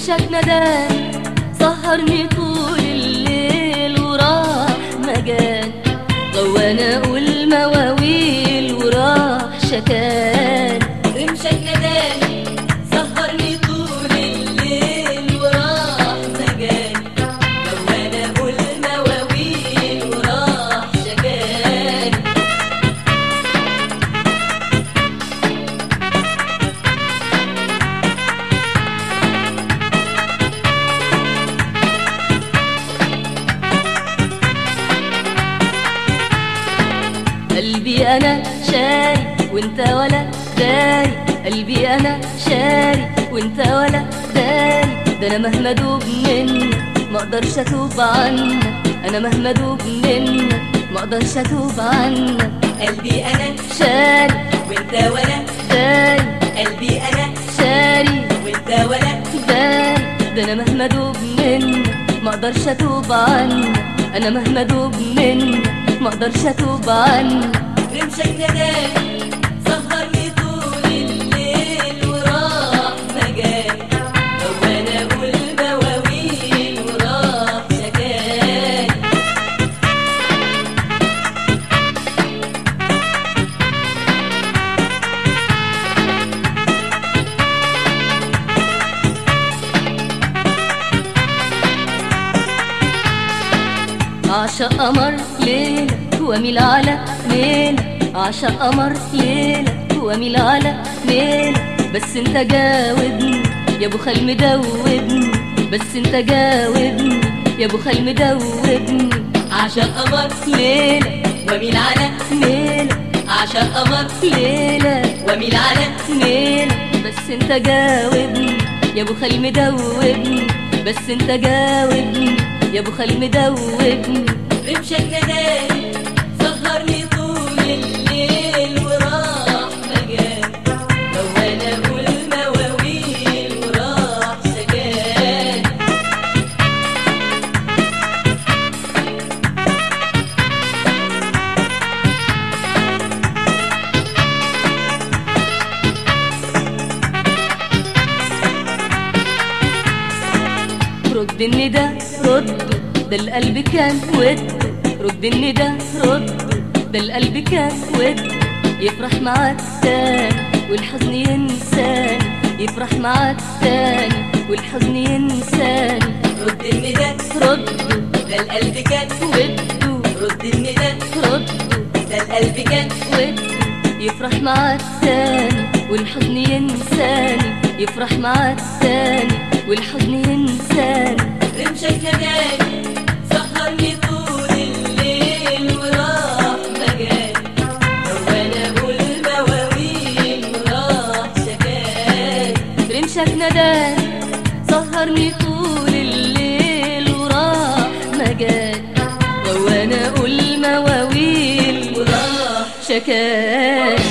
رمشك ندان سهرني طول الليل وراح مجال غوانا والمواويل وراح شكال رمشك ندان سهرني طول الليل وراح مجال غوانا والمواويل وراح شكال قلبي انا شاري وانت ولا داري قلبي انا شاري وانت ولا داري ده انا مهما ادوب منك ما اقدرش اتوب عنك انا مهما ادوب منك ما اقدرش اتوب عنك قلبي انا شاري وانت ولا داري قلبي انا شاري وانت ولا داري ده انا مهما ادوب منك ما اقدرش اتوب عنك انا مهما ادوب منك ما اقدرش اتوب عنك رمشك نداني سهرني طول الليل وراح مجال وانا اقول مواويل وراح شكال عشق قمر ليلة واميل على ليلة عشق قمر ليلة واميل على ليلة بس انت جاوبني يا ابو خال مدوبني بس انت جاوبني يا ابو خال مدوبني عشق قمر ليلة وميل على ليلة عشق قمر ليلة وميل على ليلة بس انت جاوبني يا ابو خال مدوبني بس انت جاوبني يا ابو خال مدوبني رمشك نداني سهرني طول الليل وراح مجال وانا اقول مواويل وراح شكال رد الندى رد ده القلب كان ود رد الندى رد ده القلب كان ود يفرح معاك تاني والحزن ينساني يفرح معاك تاني والحزن ينساني رد الندى رد ده القلب كان وده رد الندى رد ده القلب كان ود يفرح معاك تاني والحزن ينساني يفرح معاك تاني والحزن ينساني رمشك نداني سهرني طول الليل وراح مجال وانا اقول مواويل وراح شكال رمشك نداني سهرني طول الليل وراح مجال وانا اقول مواويل وراح شكال